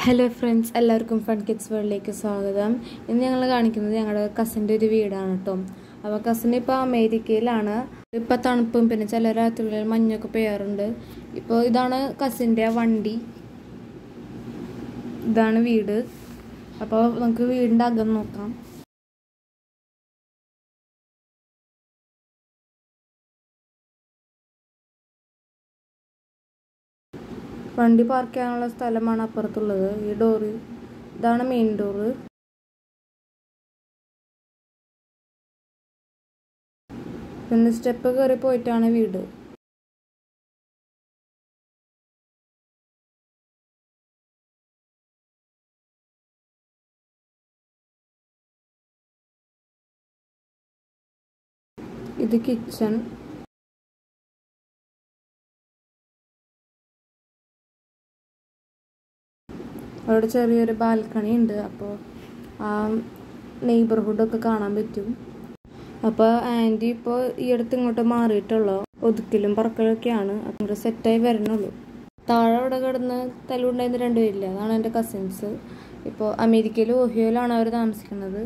hello friends എല്ലാവർക്കും fun kids വേൾഡിലേക്ക് സ്വാഗതം ഇന്ന് ഞങ്ങൾ കാണിക്കുന്നത് ഞങ്ങളുടെ കസിൻ്റെ ഒരു വീടാണ് കേട്ടോ അപ്പോൾ കസിൻ ഇപ്പോൾ അമേരിക്കയിലാണ് ഇപ്പോൾ തണുപ്പും പിന്നെ ചില രാത്രികളിൽ മഞ്ഞൊക്കെ പെയ്യാറുണ്ട് ഇപ്പോൾ ഇതാണ് കസിൻ്റെ വണ്ടി ഇതാണ് വീട് അപ്പോൾ നമുക്ക് വീടിൻ്റെ അകം നോക്കാം വണ്ടി പാർക്ക് ചെയ്യാനുള്ള സ്ഥലമാണ് അപ്പുറത്തുള്ളത് ഈ ഡോറ് ഇതാണ് മെയിൻ ഡോറ് പിന്നെ സ്റ്റെപ്പ് കയറി പോയിട്ടാണ് വീട് ഇത് കിച്ചൺ അവിടെ ചെറിയൊരു ബാൽക്കണി ഉണ്ട് അപ്പോൾ ആ നെയ്ബർഹുഡൊക്കെ കാണാൻ പറ്റും അപ്പോൾ ആൻറ്റി ഇപ്പോൾ ഈ അടുത്ത് ഇങ്ങോട്ട് മാറിയിട്ടുള്ളൂ ഒതുക്കലും പറക്കലൊക്കെയാണ് അങ്ങോട്ട് സെറ്റായി വരണുള്ളൂ താഴെ അവിടെ കിടന്ന് തല്ലുണ്ടായിരുന്ന രണ്ടുപേരില്ല അതാണ് എൻ്റെ കസിൻസ് ഇപ്പോൾ അമേരിക്കയിൽ ഓഹിയോയിലാണ് അവർ താമസിക്കുന്നത്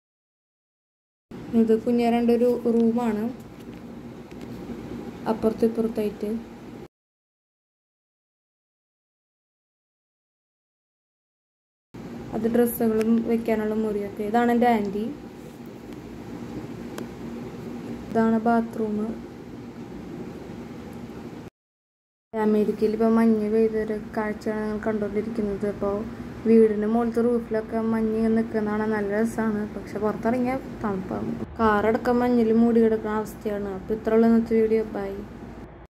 ഇത് കുഞ്ഞ രണ്ടൊരു റൂമാണ് അപ്പുറത്തും ഇപ്പുറത്തായിട്ട് അത് ഡ്രസ്സുകളും വെക്കാനുള്ള മുറിയൊക്കെ ഇതാണ് എൻ്റെ ആൻറ്റി ഇതാണ് ബാത്റൂം അമേരിക്കയിൽ ഇപ്പോൾ മഞ്ഞ് പെയ്തൊരു കാഴ്ചയാണ് ഞങ്ങൾ കണ്ടുകൊണ്ടിരിക്കുന്നത് അപ്പോൾ വീടിൻ്റെ മുകളിലത്തെ റൂഫിലൊക്കെ മഞ്ഞ് നിൽക്കുന്നതാണ് നല്ല രസമാണ് പക്ഷെ പുറത്തിറങ്ങിയാൽ തണുപ്പാണ് കാറടക്കം മഞ്ഞിൽ മൂടി കിടക്കുന്ന അവസ്ഥയാണ് അപ്പോൾ ഇത്രയുള്ള ഇന്നത്തെ വീഡിയോ ബൈ